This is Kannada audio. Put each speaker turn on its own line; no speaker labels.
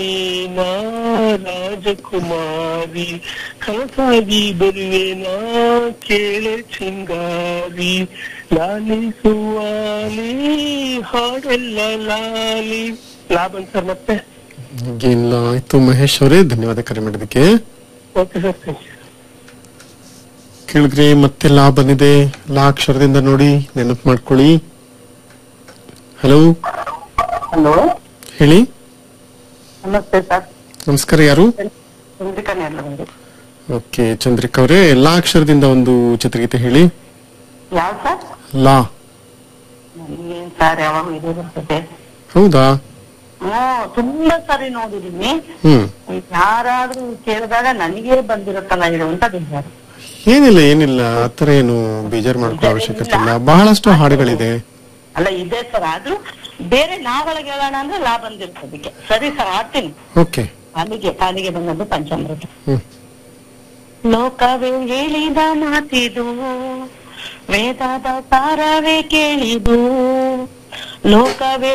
ನಾ ರಾಜಕುಮಾರಿ ಕನಸಾಗಿ ಬರುವೆನಾ ಕೇಳೆ ಚಿಂಗಾರಿ ಲಾಲಿಸುವಾಲಿ ಹಾಡೆಲ್ಲ ಲಾಲಿ ಲಾಭನ್ ಸರ್ ಮತ್ತೆ
ಇಲ್ಲ ಆಯ್ತು ಮಹೇಶ್ ಅವರೇ ಧನ್ಯವಾದ ಕರೆ ಮಾಡಿದಕ್ಕೆ
ಓಕೆ ಸರ್ ಥ್ಯಾಂಕ್ ಯು
ಕೇಳಿದ್ರಿ ಮತ್ತೆ ಲಾ ಬಂದಿದೆ ಲಾ ಅಕ್ಷರದಿಂದ ನೋಡಿ ನೆನಪು ಮಾಡ್ಕೊಳ್ಳಿ ಹಲೋ
ಹಲೋ
ಹೇಳಿ
ನಮಸ್ತೆ ಸರ್
ನಮಸ್ಕಾರ ಯಾರು
ಚಂದ್ರಿಕಾ ನೇರ್ಲವರು
ಓಕೆ ಚಂದ್ರಿಕಾ ಅವರೇ ಲಾ ಅಕ್ಷರದಿಂದ ಒಂದು ಚಿತ್ರಗೀತೆ ಹೇಳಿ
ಯಾವ ಸರ್
ಲಾ
ನನಗೇನ್ ಸರ್ ಯಾವಾಗ ಇದು ಬರ್ತದೆ
ಹೌದಾ
ಹ್ಮ್ ತುಂಬಾ ಸರಿ ನೋಡಿದೀನಿ
ಹ್ಮ್
ಯಾರಾದ್ರೂ ಕೇಳಿದಾಗ ನನಗೆ ಬಂದಿರುತ್ತಲ್ಲ ಇದು ಅಂತ ಬೇಜಾರು
ಏನಿಲ್ಲ ಏನಿಲ್ಲ ಆತರ ಏನು ಬೇಜಾರು ಮಾಡ್ಕೊಳ್ಳೋ ಅವಶ್ಯಕತೆ ಇಲ್ಲ ಬಹಳಷ್ಟು ಹಾಡುಗಳಿದೆ
ಅಲ್ಲ ಇದೆ ಸರ್ ಆದ್ರೂ ಬೇರೆ ನಾವೊಳಗೆ ಹೇಳೋಣ ಅಂದ್ರೆ ಲಾ ಬಂದಿರುತ್ತೆ ಅದಕ್ಕೆ ಸರಿ ಸರ್ ಆಡ್ತೀನಿ
ಓಕೆ
ಕಾಲಿಗೆ ಕಾಲಿಗೆ ಬಂದದ್ದು ಪಂಚಾಮೃತ
ಹ್ಮ್
ಲೋಕವೇ ಹೇಳಿದ ಮಾತಿದು ವೇದದ ಸಾರವೇ ಕೇಳಿದು ಲೋಕವೇ